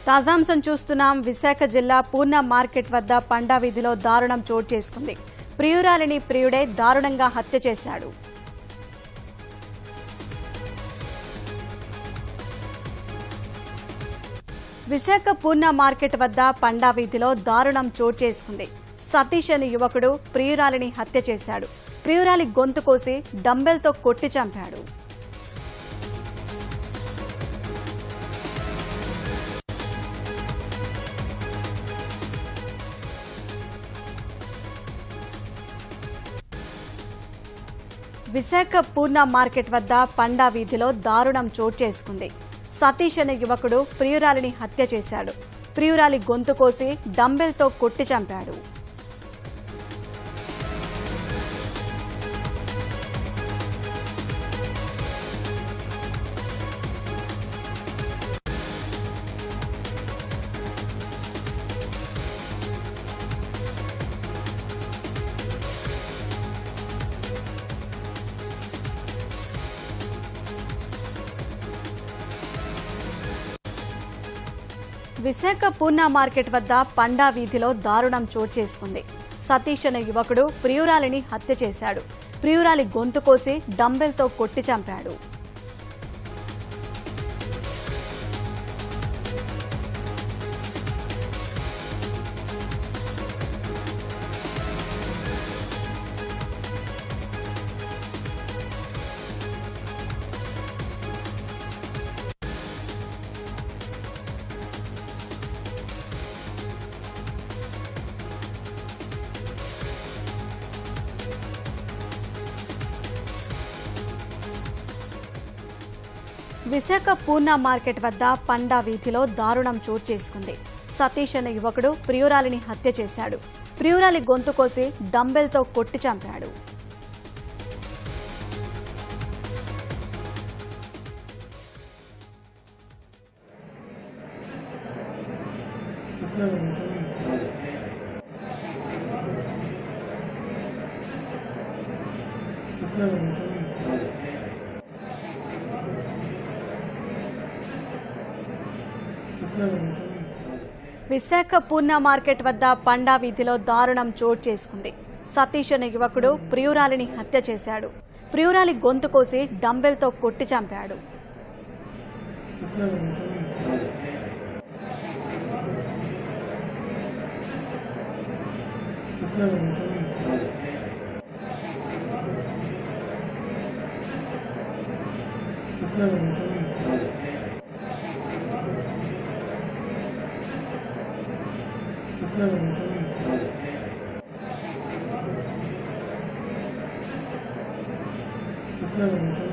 తాజాంశం చూస్తున్నాం విశాఖ జిల్లా పూర్ణ మార్కెట్ వద్ద పండా వీధిలో దారుణం చోటు చేసుకుంది ప్రియురాలిని ప్రియుడే దారుణంగా హత్య చేశాడు విశాఖ పూర్ణ మార్కెట్ వద్ద పండా వీధిలో దారుణం చోటు చేసుకుంది సతీష్ అనే యువకుడు ప్రియురాలిని హత్య చేశాడు ప్రియురాలి గొంతు కోసి డంబెల్తో కొట్టి చంపాడు విశాఖ పూర్ణ మార్కెట్ వద్ద పండా వీధిలో దారుణం చోటు చేసుకుంది సతీష్ అనే యువకుడు ప్రియురాలిని హత్య చేశాడు ప్రియురాలి గొంతు కోసి డంబెల్తో కొట్టి చంపాడు విశాఖ పూర్ణ మార్కెట్ వద్ద పండా వీధిలో దారుణం చోటు చేసుకుంది సతీష్ అనే యువకుడు ప్రియురాలిని హత్య చేశాడు ప్రియురాలి గొంతు కోసి డంబెల్తో కొట్టి చంపాడు విశాఖ పూర్ణ మార్కెట్ వద్ద పండా వీధిలో దారుణం చోటు చేసుకుంది సతీష్ అనే యువకుడు ప్రియురాలిని హత్య చేశాడు ప్రియురాలి గొంతు కోసి డంబెల్తో కొట్టి చంపాడు విశాఖ పూర్ణ మార్కెట్ వద్ద పండా వీధిలో దారుణం చోటు చేసుకుంది సతీష్ అనే యువకుడు ప్రియురాలిని హత్య చేశాడు ప్రియురాలి గొంతు కోసి డంబెల్తో కొట్టి చంపాడు Thank you.